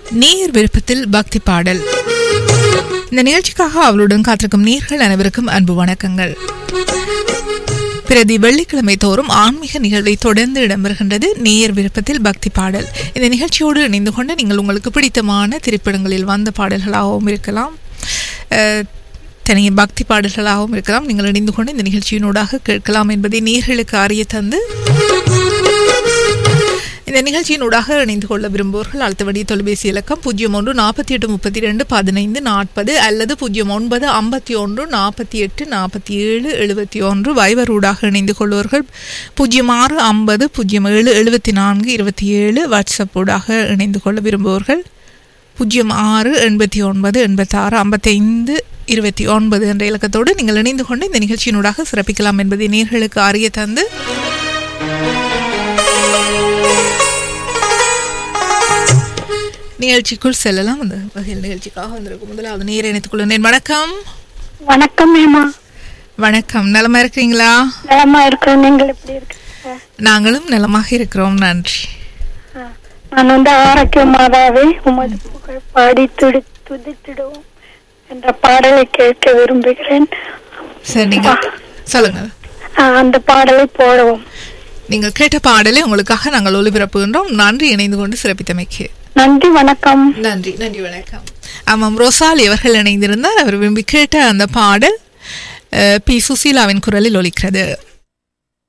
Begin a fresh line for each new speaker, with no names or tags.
நேர் விருப்பத்தில் பக்தி பாடல் இந்த நிகழ்ச்சிக்காக அவளுடன் காத்திருக்கும் நீர்கள் அனைவருக்கும் அன்பு வணக்கங்கள் பிரதி வெள்ளிக்கிழமை தோறும் ஆன்மீக நிகழ்வை தொடர்ந்து இடம்பெறுகின்றது நேயர் விருப்பத்தில் பக்தி பாடல் இந்த நிகழ்ச்சியோடு இணைந்து கொண்டு நீங்கள் உங்களுக்கு பிடித்தமான திரைப்படங்களில் வந்த பாடல்களாகவும் இருக்கலாம் அஹ், தனிய பக்தி பாடல்களாகவும் இருக்கலாம் நீங்கள் இணைந்து கொண்டு இந்த நிகழ்ச்சியினூடாக கேட்கலாம் என்பதை நேர்களுக்கு அறிய தந்து இந்த நிகழ்ச்சியினூடாக இணைந்து கொள்ள விரும்புவோர்கள் அடுத்தபடி தொலைபேசி இலக்கம் பூஜ்ஜியம் ஒன்று நாற்பத்தி எட்டு முப்பத்தி ரெண்டு பதினைந்து நாற்பது அல்லது பூஜ்ஜியம் ஒன்பது ஐம்பத்தி ஒன்று நாற்பத்தி எட்டு நாற்பத்தி ஏழு எழுபத்தி ஒன்று வைவர் ஊடாக இணைந்து கொள்வோர்கள் பூஜ்ஜியம் ஆறு ஐம்பது பூஜ்ஜியம் ஏழு எழுபத்தி நான்கு இருபத்தி ஏழு வாட்ஸ்அப் ஊடாக இணைந்து கொள்ள விரும்புவோர்கள் பூஜ்ஜியம் ஆறு எண்பத்தி ஒன்பது எண்பத்தாறு ஐம்பத்தைந்து இருபத்தி ஒன்பது என்ற இலக்கத்தோடு நீங்கள் இணைந்து கொண்டு இந்த நிகழ்ச்சியினூடாக சிறப்பிக்கலாம் என்பதை நேர்களுக்கு அறிய தந்து நிகழ்ச்சிக்குள் செல்லலாம் அந்த வகையில் நிகழ்ச்சிக்காக வந்திருக்கும் முதலாவது நேர இணைத்துக் கொள்ளுங்கள் வணக்கம்
வணக்கம் மேமா
வணக்கம் நலமா இருக்கிறீங்களா
நலமா இருக்கிறோம் நீங்கள் எப்படி இருக்கீங்க
நாங்களும் நலமாக இருக்கிறோம் நன்றி
ஆ, நான் வந்து ஆரோக்கிய மாதாவே உமது புகழ் பாடி துடி துதித்திடுவோம் என்ற பாடலை கேட்க விரும்புகிறேன்
சரி நீங்க சொல்லுங்க
ஆ, அந்த பாடலை போடவும்
நீங்கள் கேட்ட பாடலை உங்களுக்காக நாங்கள் ஒளிபரப்புகின்றோம் நன்றி இணைந்து கொண்டு சிறப்பித்தமைக்கு
நன்றி வணக்கம்
நன்றி நன்றி வணக்கம் ஆமாம் ரோசாலி அவர்கள் இணைந்திருந்தார் அவர் விரும்பி கேட்ட அந்த பாடல் அஹ், பி சுசீலாவின் குரலில் ஒலிக்கிறது